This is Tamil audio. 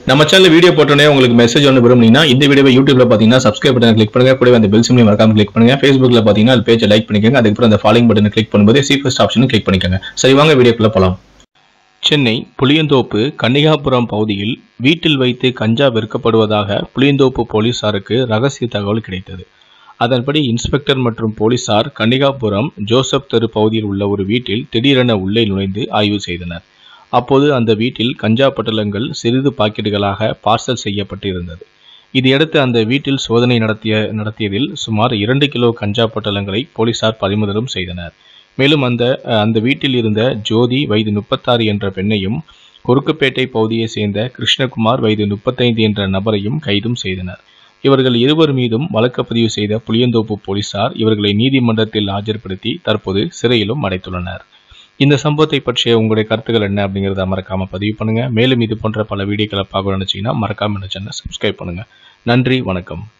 நம்ம சேனல் வீடியோ போட்டோன்னே உங்களுக்கு மெசேஜ் ஒன்று விரும்புனீங்கன்னா இந்த வீடியோவை யூடியூப்ல பார்த்தீங்கன்னா சப்ஸ்கிரைப் பட்டன் கிளிக் பண்ணுங்க கூடவே அந்த பெல் சிம்லையும் மறக்காம கிளிக் பண்ணுங்க ஃபேஸ்புக்ல பார்த்தீங்கன்னா அது பேஜை லைக் பண்ணிக்கோங்க அதுக்கப்புறம் அந்த ஃபாலோயிங் பட்டனை கிளிக் பண்ணும்போது சி ஃபர்ஸ்ட் ஆப்ஷனும் கிளிக் பண்ணிக்கோங்க சரி வாங்க வீடியோக்குள்ள போலாம் சென்னை புளியந்தோப்பு கன்னிகாபுரம் பகுதியில் வீட்டில் வைத்து கஞ்சா விற்கப்படுவதாக புளியந்தோப்பு போலீசாருக்கு ரகசிய தகவல் கிடைத்தது அதன்படி இன்ஸ்பெக்டர் மற்றும் போலீசார் கன்னிகாபுரம் ஜோசப் தெரு பகுதியில் உள்ள ஒரு வீட்டில் திடீரென உள்ளே நுழைந்து ஆய்வு செய்தனர் அப்போது அந்த வீட்டில் கஞ்சா பட்டலங்கள் சிறிது பாக்கெட்டுகளாக பார்சல் செய்யப்பட்டு இருந்தது இதையடுத்து அந்த வீட்டில் சோதனை நடத்திய நடத்தியதில் சுமார் இரண்டு கிலோ கஞ்சா பட்டலங்களை போலீசார் பறிமுதலும் செய்தனர் மேலும் அந்த அஹ், அந்த வீட்டில் இருந்த ஜோதி வயது முப்பத்தாறு என்ற பெண்ணையும் குறுக்குப்பேட்டை பகுதியைச் சேர்ந்த கிருஷ்ணகுமார் வயது முப்பத்தைந்து என்ற நபரையும் கைதும் செய்தனர் இவர்கள் இருவர் மீதும் வழக்குப்பதிவு செய்த புளியந்தோப்பு போலீசார் இவர்களை நீதிமன்றத்தில் ஆஜர்படுத்தி தற்போது சிறையிலும் அடைத்துள்ளனர் இந்த சம்பவத்தை பற்றிய உங்களுடைய கருத்துக்கள் என்ன அப்படிங்கிறத மறக்காம பதிவு பண்ணுங்க மேலும் இது போன்ற பல வீடியோக்களை பார்க்க நினைச்சீங்கன்னா மறக்காம இந்த சேனலை சப்ஸ்கிரைப் பண்ணுங்க நன்றி வணக்கம்